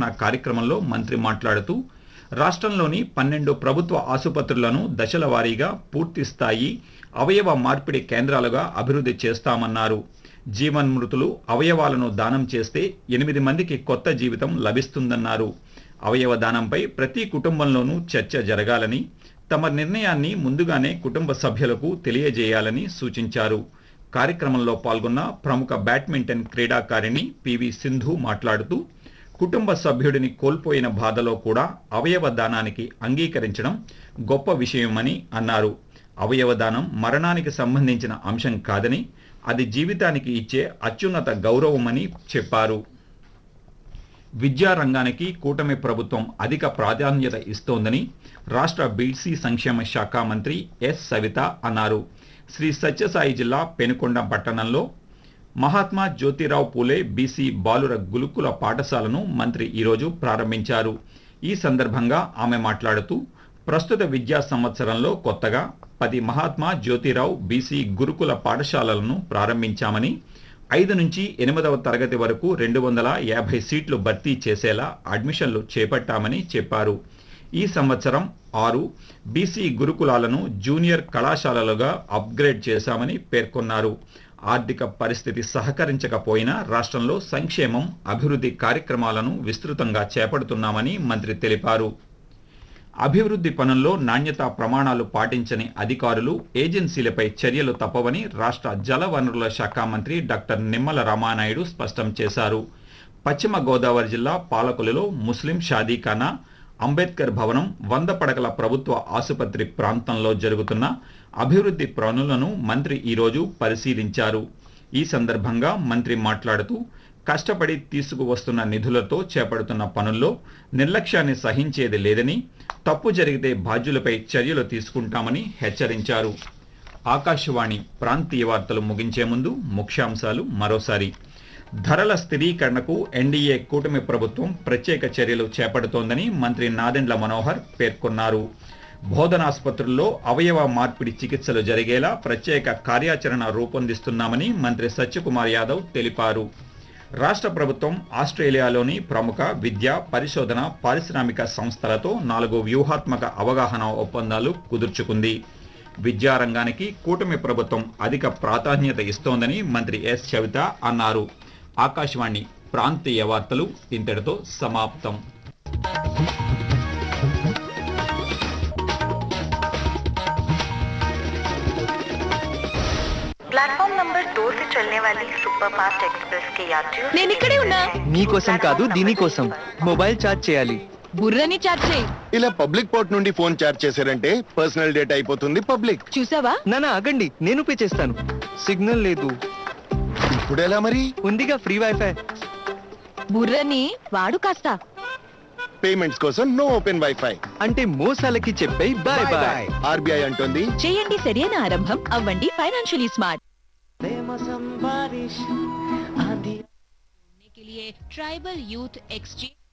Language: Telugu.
రత్న కార్యక్రమంలో మంత్రి మాట్లాడుతూ రాష్ట్రంలోని పన్నెండు ప్రభుత్వ ఆసుపత్రులను దశల వారీగా పూర్తి స్థాయి అవయవ మార్పిడి కేంద్రాలుగా అభివృద్ధి చేస్తామన్నారు జీవన్మృతులు అవయవాలను దానం చేస్తే ఎనిమిది మందికి కొత్త జీవితం లభిస్తుందన్నారు అవయవ దానంపై ప్రతి కుటుంబంలోనూ చర్చ జరగాలని తమ నిర్ణయాన్ని ముందుగానే కుటుంబ సభ్యులకు తెలియజేయాలని సూచించారు కార్యక్రమంలో పాల్గొన్న ప్రముఖ బ్యాడ్మింటన్ క్రీడాకారిణి పివి సింధు మాట్లాడుతూ కుటుంబ సభ్యుడిని కోల్పోయిన బాధలో కూడా అవయవ దానానికి అంగీకరించడం గొప్ప విషయమని అన్నారు అవయవ దానం మరణానికి సంబంధించిన అంశం కాదని అది జీవితానికి ఇచ్చే అత్యున్నత గౌరవమని చెప్పారు విద్యారంగానికి కూటమి ప్రభుత్వం అధిక ప్రాధాన్యత ఇస్తోందని రాష్ట్ర బీసీ సంక్షేమ శాఖ మంత్రి ఎస్ సవిత అన్నారు శ్రీ సత్యసాయి జిల్లా పెనుకొండ పట్టణంలో మహాత్మా జ్యోతిరావు పూలే బీసీ బాలుర గురుకుల పాఠశాలను మంత్రి ఈరోజు ప్రారంభించారు ఈ సందర్భంగా ఆమె మాట్లాడుతూ ప్రస్తుత విద్యా సంవత్సరంలో కొత్తగా పది మహాత్మా జ్యోతిరావు బీసీ గురుకుల పాఠశాలలను ప్రారంభించామని ఐదు నుంచి ఎనిమిదవ తరగతి వరకు రెండు వందల యాభై సీట్లు భర్తీ చేసేలా అడ్మిషన్లు చేపట్టామని చెప్పారు ఈ సంవత్సరం ఆరు బీసీ గురుకులాలను జూనియర్ కళాశాలలుగా అప్గ్రేడ్ చేశామని పేర్కొన్నారు ఆర్థిక పరిస్థితి సహకరించకపోయినా రాష్ట్రంలో సంక్షేమం అభివృద్ధి కార్యక్రమాలను విస్తృతంగా చేపడుతున్నామని మంత్రి తెలిపారు అభివృద్ధి పనుల్లో నాణ్యతా ప్రమాణాలు పాటించని అధికారులు ఏజెన్సీలపై చర్యలు తప్పవని రాష్ట్ర జల వనరుల శాఖ మంత్రి డాక్టర్ నిమ్మల రామానాయుడు స్పష్టం చేశారు పశ్చిమ గోదావరి జిల్లా పాలకులలో ముస్లిం షాదీఖానా అంబేద్కర్ భవనం వంద పడకల ప్రభుత్వ ఆసుపత్రి ప్రాంతంలో జరుగుతున్న అభివృద్ధి పనులను మంత్రి ఈరోజు పరిశీలించారు ఈ సందర్భంగా మంత్రి మాట్లాడుతూ కష్టపడి తీసుకువస్తున్న నిధులతో చేపడుతున్న పనుల్లో నిర్లక్ష్యాన్ని సహించేది లేదని తప్పు జరిగితే బాధ్యులపై చర్యలు తీసుకుంటామని హెచ్చరించారు ఆకాశవాణి ప్రాంతీయ వార్తలు ముగించే ముందు ముఖ్యాంశాలు మరోసారి ధరల స్థిరీకరణకు ఎన్డీఏ కూటమి ప్రభుత్వం ప్రత్యేక చర్యలు చేపడుతోందని మంత్రి నాదెండ్ల మనోహర్ పేర్కొన్నారు బోధనాసుపత్రుల్లో అవయవ మార్పిడి చికిత్సలు జరిగేలా ప్రత్యేక కార్యాచరణ రూపొందిస్తున్నామని మంత్రి సత్యకుమార్ యాదవ్ తెలిపారు రాష్ట్ర ప్రభుత్వం ఆస్ట్రేలియాలోని ప్రముఖ విద్య పరిశోధన పారిశ్రామిక సంస్థలతో నాలుగు వ్యూహాత్మక అవగాహన ఒప్పందాలు కుదుర్చుకుంది విద్యారంగానికి కూటమి ప్రభుత్వం అధిక ప్రాధాన్యత ఇస్తోందని మంత్రి ఎస్ చవిత అన్నారు ఆకాశవాణి ప్రాంతీయ వార్తలు ఇంతటితో సమాప్తం प्लेटफॉर्म नंबर दो से चलने वाली सुपर फास्ट एक्सप्रेस के यात्रियों से నేను ఇక్కడే ఉన్నా మీకోసం కాదు దీనికోసం మొబైల్ ఛార్జ్ చేయాలి బుర్రని చాట్ చేయి ఇలా పబ్లిక్ పోర్ట్ నుండి ఫోన్ చార్జ్ చేశారంటే పర్సనల్ డేటా అయిపోతుంది పబ్లిక్ చూసావా నానా ఆగండి నేను పే చేస్తాను సిగ్నల్ లేదు ఇప్పుడు ఎలా మరి ఉందిగా ఫ్రీ వైఫై బుర్రని వాడు కాస్త పేమెంట్స్ కోసం నో ఓపెన్ వైఫై అంటే మోసాలకి చెప్పే బాయ్ బాయ్ ఆర్బీఐ అంటుంది చేయండి సరైన ఆరంభం అవ్వండి ఫైనాన్షియలీ స్మార్ట్ के लिए ट्राइबल यूथ एक्सचेंज